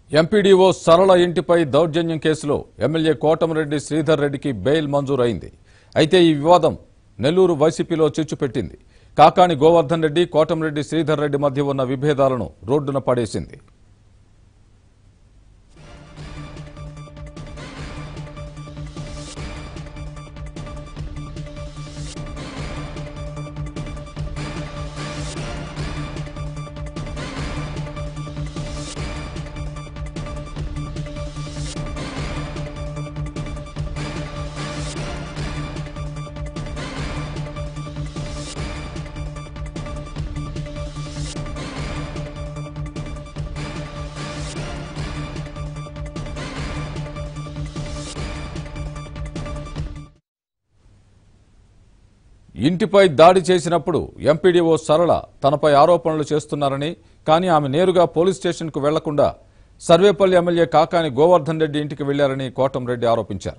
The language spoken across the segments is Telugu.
ఎంపీడీఓ సరళ ఇంటిపై దౌర్జన్యం కేసులో ఎమ్మెల్యే కోటమిరెడ్డి శ్రీధర్ రెడ్డికి బెయిల్ మంజూరైంది అయితే ఈ వివాదం నెల్లూరు వైసీపీలో చిచ్చుపెట్టింది కాకాని గోవర్ధన్ రెడ్డి కోటమిరెడ్డి శ్రీధర్ రెడ్డి మధ్య ఉన్న విభేదాలను రోడ్డున పడేసింది ఇంటిపై దాడి చేసినప్పుడు ఎంపీడీఓ సరళ తనపై ఆరోపణలు చేస్తున్నారని కానీ ఆమె నేరుగా పోలీస్ స్టేషన్కు వెళ్లకుండా సర్వేపల్లి ఎమ్మెల్యే కాకాని గోవర్ధన్ రెడ్డి ఇంటికి వెళ్లారని కోటంరెడ్డి ఆరోపించారు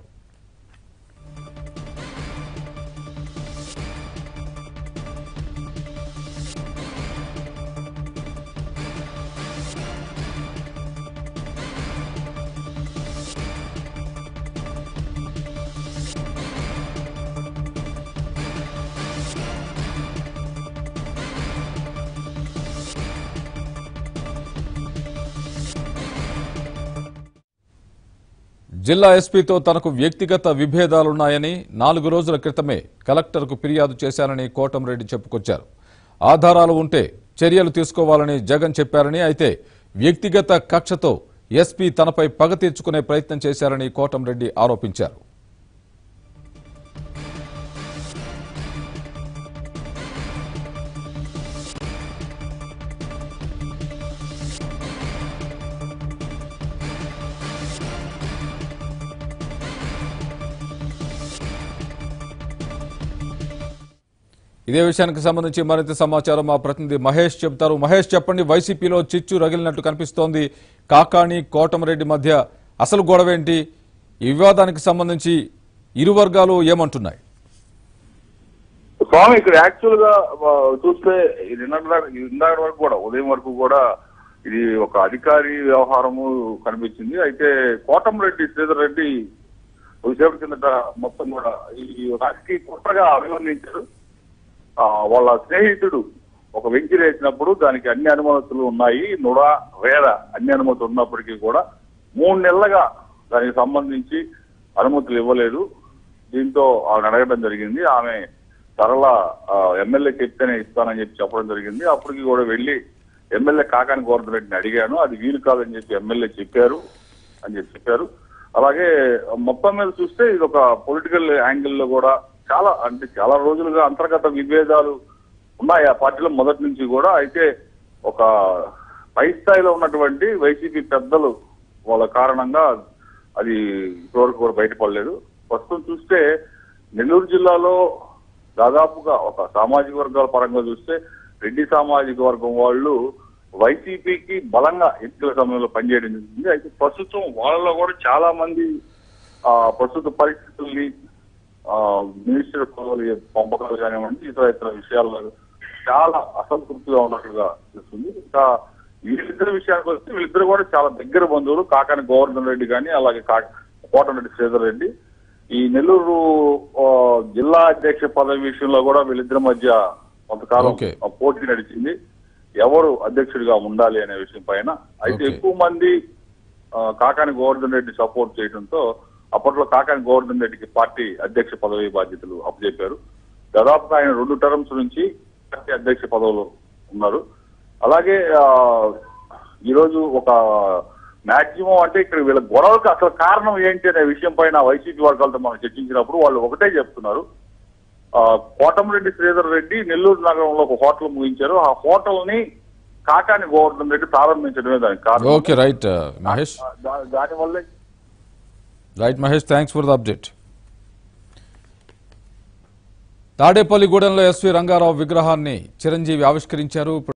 జిల్లా ఎస్పీతో తనకు వ్యక్తిగత విభేదాలున్నాయని నాలుగు రోజుల క్రితమే కలెక్టర్కు ఫిర్యాదు చేశానని కోటంరెడ్డి చెప్పుకొచ్చారు ఆధారాలు ఉంటే చర్యలు తీసుకోవాలని జగన్ చెప్పారని అయితే వ్యక్తిగత కక్షతో ఎస్పీ తనపై పగ తీర్చుకునే ప్రయత్నం చేశారని కోటంరెడ్డి ఆరోపించారు ఇదే విషయానికి సంబంధించి మరింత సమాచారం మా ప్రతినిధి మహేష్ చెబుతారు మహేష్ చెప్పండి వైసీపీలో చిచ్చు రగిలినట్టు కనిపిస్తోంది కాకాణి కోటమరెడ్డి మధ్య అసలు గొడవేంటి ఈ వివాదానికి సంబంధించి ఇరు వర్గాలు ఏమంటున్నాయి స్వామి ఇక్కడ యాక్చువల్ గా ఆ, చూస్తే ఇది నిన్నటి ఇందాక వరకు కూడా ఉదయం వరకు కూడా ఇది ఒక అధికారి వ్యవహారము కనిపించింది అయితే కోటంరెడ్డి శ్రీధర్ రెడ్డి కొద్దిసేపటి కిందట మొత్తం కూడా ఈ రాజకీయ కుట్రగా అభివర్ణించారు ఆ, వాళ్ళ స్నేహితుడు ఒక వెంచి వేసినప్పుడు దానికి అన్ని అనుమతులు ఉన్నాయి నుడా వేద అన్ని అనుమతులు ఉన్నప్పటికీ కూడా మూడు నెలలుగా దానికి సంబంధించి అనుమతులు ఇవ్వలేదు దీంతో ఆమె అడగడం జరిగింది ఆమె సరళ ఆ, ఎమ్మెల్యే చెప్తేనే ఇస్తానని చెప్పి చెప్పడం జరిగింది అప్పటికి కూడా వెళ్ళి ఎమ్మెల్యే కాకాని గోవర్ధన్ రెడ్డిని అడిగాను అది వీలు కాదని చెప్పి ఎమ్మెల్యే చెప్పారు అని చెప్పి చెప్పారు అలాగే మొత్తం మీద చూస్తే ఇది ఒక పొలిటికల్ యాంగిల్ లో కూడా చాలా అంటే చాలా రోజులుగా అంతర్గత విభేదాలు ఉన్నాయి ఆ పార్టీలో మొదటి నుంచి కూడా అయితే ఒక పై స్థాయిలో ఉన్నటువంటి వైసీపీ పెద్దలు వాళ్ళ కారణంగా అది ఇప్పటివరకు కూడా బయటపడలేదు ప్రస్తుతం చూస్తే నెల్లూరు జిల్లాలో దాదాపుగా ఒక సామాజిక వర్గాల పరంగా చూస్తే రెడ్డి సామాజిక వర్గం వాళ్ళు వైసీపీకి బలంగా ఎన్నికల సమయంలో పనిచేయడం జరిగింది అయితే ప్రస్తుతం వాళ్ళలో కూడా చాలా మంది ఆ ప్రస్తుత పరిస్థితుల్ని ఆ మినిస్టర్ పదవులు పంపకాలు కానివ్వండి ఇతర ఇతర విషయాల్లో చాలా అసంతృప్తిగా ఉన్నట్లుగా తెలుస్తుంది ఇంకా వీళ్ళిద్దరి విషయానికి వస్తే వీళ్ళిద్దరు కూడా చాలా దగ్గర బంధువులు కాకాని గోవర్ధన్ రెడ్డి కానీ అలాగే కా- కోటమిరెడ్డి శ్రీధర్ రెడ్డి ఈ నెల్లూరు ఆ, జిల్లా అధ్యక్ష పదవి విషయంలో కూడా వీళ్ళిద్దరి మధ్య కొంతకాలం Okay. ఆ, పోటీ నడిచింది ఎవరు అధ్యక్షుడిగా ఉండాలి అనే విషయం పైన అయితే Okay. ఎక్కువ మంది ఆ, కాకాని గోవర్ధన్ రెడ్డి సపోర్ట్ చేయడంతో అప్పట్లో కాకాని గోవర్ధన్ రెడ్డికి పార్టీ అధ్యక్ష పదవి బాధ్యతలు అప్పచెప్పారు దాదాపుగా ఆయన రెండు టర్మ్స్ నుంచి పార్టీ అధ్యక్ష పదవులు ఉన్నారు అలాగే ఆ, ఈరోజు ఒక మాక్సిమం అంటే ఇక్కడ వీళ్ళ గొడవలకు అసలు కారణం ఏంటి అనే విషయం పైన వైసీపీ వర్గాలతో మనం చర్చించినప్పుడు వాళ్ళు ఒకటే చెప్తున్నారు ఆ, కోటమిరెడ్డి శ్రీధర్ రెడ్డి నెల్లూరు నగరంలో ఒక హోటల్ ముగించారు ఆ హోటల్ ని కాకాని గోవర్ధన్ రెడ్డి ప్రారంభించడమే దానికి కారణం ఓకే రైట్ మహేష్ దా- దానివల్లే right Mahesh thanks for the update తాడేపల్లిగూడెంలో ఎస్వి రంగారావు విగ్రహాన్ని చిరంజీవి ఆవిష్కరించారు